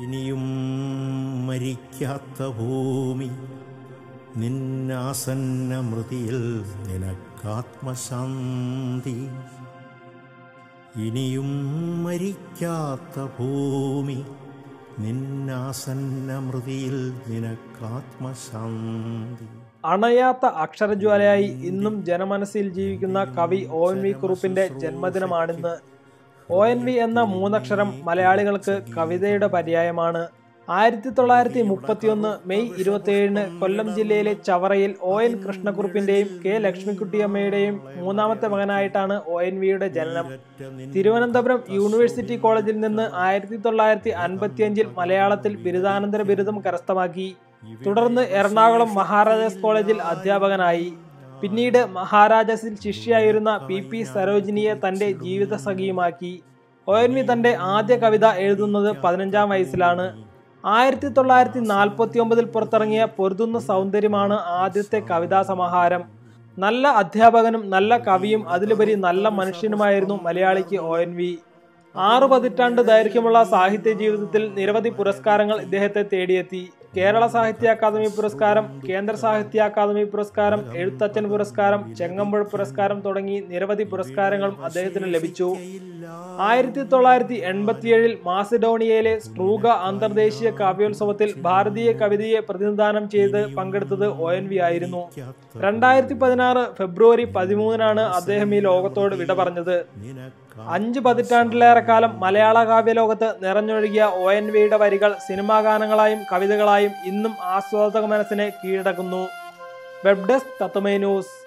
ഇനിയും മരിക്കാത്ത ഭൂമി നിന്നാസന്ന മൃതിയിൽ നിനക്കാത്മശാന്തി ഇനിയും മരിക്കാത്ത ഭൂമി നിന്നാസന്ന മൃതിയിൽ നിനക്കാത്മശാന്തി അണയാത്ത അക്ഷരജ്വാലയായി ഇന്നും ജനമനസ്സിൽ ജീവിക്കുന്ന കവി ഒ എൻ വി കുറുപ്പിന്റെ ജന്മദിനമാണിന്ന് ഒ എൻ വി എന്ന മൂന്നക്ഷരം മലയാളികൾക്ക് കവിതയുടെ പര്യായമാണ് ആയിരത്തി തൊള്ളായിരത്തി മുപ്പത്തിയൊന്ന് മെയ് ഇരുപത്തിയേഴിന് കൊല്ലം ജില്ലയിലെ ചവറയിൽ ഒ എൻ കൃഷ്ണക്കുറുപ്പിന്റെയും കെ ലക്ഷ്മിക്കുട്ടിയമ്മയുടെയും മൂന്നാമത്തെ മകനായിട്ടാണ് ഒ എൻ വിയുടെ ജനനം തിരുവനന്തപുരം യൂണിവേഴ്സിറ്റി കോളേജിൽ നിന്ന് ആയിരത്തി തൊള്ളായിരത്തി അൻപത്തിയഞ്ചിൽ മലയാളത്തിൽ ബിരുദാനന്തര ബിരുദം കരസ്ഥമാക്കി തുടർന്ന് എറണാകുളം മഹാരാജാസ് കോളേജിൽ അധ്യാപകനായി പിന്നീട് മഹാരാജാസിൽ ശിഷ്യായിരുന്ന പി പി സരോജിനിയെ തന്റെ ജീവിത സഖിയുമാക്കി ഒ എൻ വി തന്റെ ആദ്യ കവിത എഴുതുന്നത് പതിനഞ്ചാം വയസ്സിലാണ് ആയിരത്തി തൊള്ളായിരത്തി നാൽപ്പത്തി ഒമ്പതിൽ പുറത്തിറങ്ങിയ പൊരുതുന്ന സൗന്ദര്യമാണ് ആദ്യത്തെ കവിതാ സമാഹാരം നല്ല അധ്യാപകനും നല്ല കവിയും അതിലുപരി നല്ല മനുഷ്യനുമായിരുന്നു മലയാളിക്ക് ഒ എൻ വി ആറു പതിറ്റാണ്ട് ദൈർഘ്യമുള്ള സാഹിത്യ ജീവിതത്തിൽ നിരവധി പുരസ്കാരങ്ങൾ ഇദ്ദേഹത്തെ തേടിയെത്തി കേരള സാഹിത്യ അക്കാദമി പുരസ്കാരം കേന്ദ്ര സാഹിത്യ അക്കാദമി പുരസ്കാരം എഴുത്തച്ഛൻ പുരസ്കാരം ചെങ്ങമ്പുഴ പുരസ്കാരം തുടങ്ങി നിരവധി പുരസ്കാരങ്ങളും അദ്ദേഹത്തിന് ലഭിച്ചു ആയിരത്തി തൊള്ളായിരത്തി എൺപത്തിയേഴിൽ മാസിഡോണിയയിലെ സ്ട്രൂഗ അന്തർദേശീയ കാവ്യോത്സവത്തിൽ ഭാരതീയ കവിതയെ പ്രതിനിധാനം ചെയ്ത് പങ്കെടുത്തത് ഒ എൻ വി ആയിരുന്നു രണ്ടായിരത്തി പതിനാറ് ഫെബ്രുവരി പതിമൂന്നിനാണ് അദ്ദേഹം ഈ ലോകത്തോട് വിട പറഞ്ഞത് അഞ്ച് പതിറ്റാണ്ടിലേറെ കാലം മലയാള കാവ്യലോകത്ത് നിറഞ്ഞൊഴുകിയ ഒ എൻ വിയുടെ വരികൾ സിനിമാ ഗാനങ്ങളായും കവിതകളായും ഇന്നും ആസ്വാദക മനസ്സിനെ കീഴടക്കുന്നു വെബ് ഡെസ്ക് തത്വമേ ന്യൂസ്